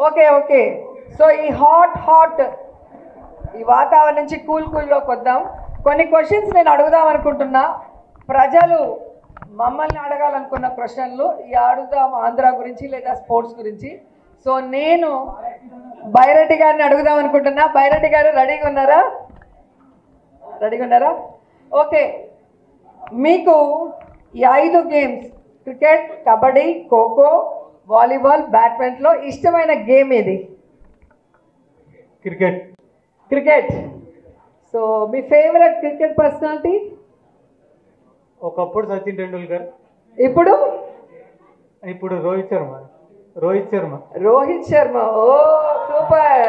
okay okay so ఈ hot hot ఈ వాతావరణం నుంచి కూల్ కూల్లోకి వద్దాం కొన్ని క్వశ్చన్స్ నేను అడుగుదాం అనుకుంటున్నా ప్రజలు మమ్మల్ని అడగాలనుకున్న ప్రశ్నలు ఈ అడుగుదాం ఆంధ్ర గురించి లేదా స్పోర్ట్స్ గురించి సో నేను బైరెడ్డి గారిని అడుగుదాం అనుకుంటున్నా బైరెడ్డి గారు రెడీగా ఉన్నారా రెడీగా ఉన్నారా ఓకే మీకు ఈ ఐదు games cricket kabaddi kho kho volleyball బ్యాడ్మింటన్లో ఇష్టమైన గేమ్ ఏది క్రికెట్ క్రికెట్ సో మీ ఫేవరెట్ క్రికెట్ పర్సనాలిటీ ఒకప్పుడు సచిన్ టెండూల్కర్ ఇప్పుడు ఇప్పుడు రోహిత్ శర్మ రోహిత్ శర్మ రోహిత్ శర్మ ఓ సూపర్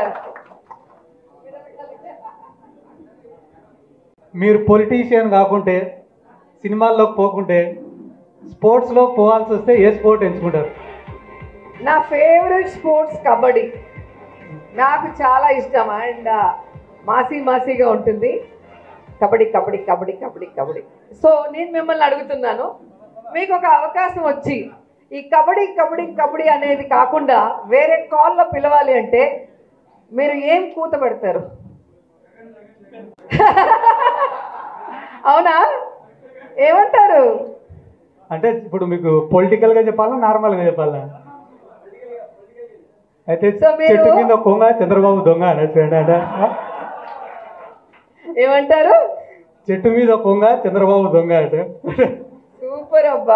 మీరు పొలిటీషియన్ కాకుంటే సినిమాల్లోకి పోకుంటే స్పోర్ట్స్లో పోవాల్సి వస్తే ఏ స్పోర్ట్ ఎంచుకుంటారు నా ఫేవరెట్ స్పోర్ట్స్ కబడ్డీ నాకు చాలా ఇష్టం అండ్ మాసీ మాసీగా ఉంటుంది కబడ్డీ కబడ్డీ కబడ్డీ కబడ్డీ కబడ్డీ సో నేను మిమ్మల్ని అడుగుతున్నాను మీకు ఒక అవకాశం వచ్చి ఈ కబడ్డీ కబడ్డీ కబడ్డీ అనేది కాకుండా వేరే కాల్లో పిలవాలి అంటే మీరు ఏం కూత పెడతారు అవునా ఏమంటారు అంటే ఇప్పుడు మీకు పొలిటికల్గా చెప్పాలా నార్మల్గా చెప్పాలా అయితే So మీరు- చెట్టు కింద కొంగ చంద్రబాబు దొంగ అన్నట్టు అంటే ఏమంటారు చెట్టు మీద కొంగ చంద్రబాబు దొంగ అంటే సూపర్ అబ్బా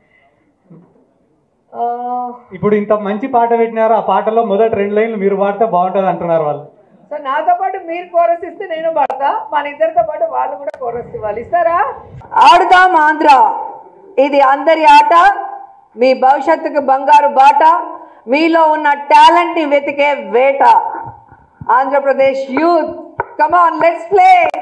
ఆ, ఇప్పుడు ఇంత మంచి పాట పెట్టినారు ఆ పాటలో మొదటి రెండు లైన్లు మీరు పాడితే బాగుంటుంది అంటున్నారు వాళ్ళు సో నాతో పాటు మీరు కోరస్ ఇస్తే నేను పడతా మన ఇద్దరితో పాటు వాళ్ళు కూడా కోరస్ ఇవ్వాలి ఇస్తారా ఆడుదాం ఆంధ్ర ఇది అందరి ఆట మీ భవిష్యత్తుకు బంగారు బాట మీలో ఉన్న టాలెంట్ ని వెతికే వేట Andhra Pradesh youth come on let's play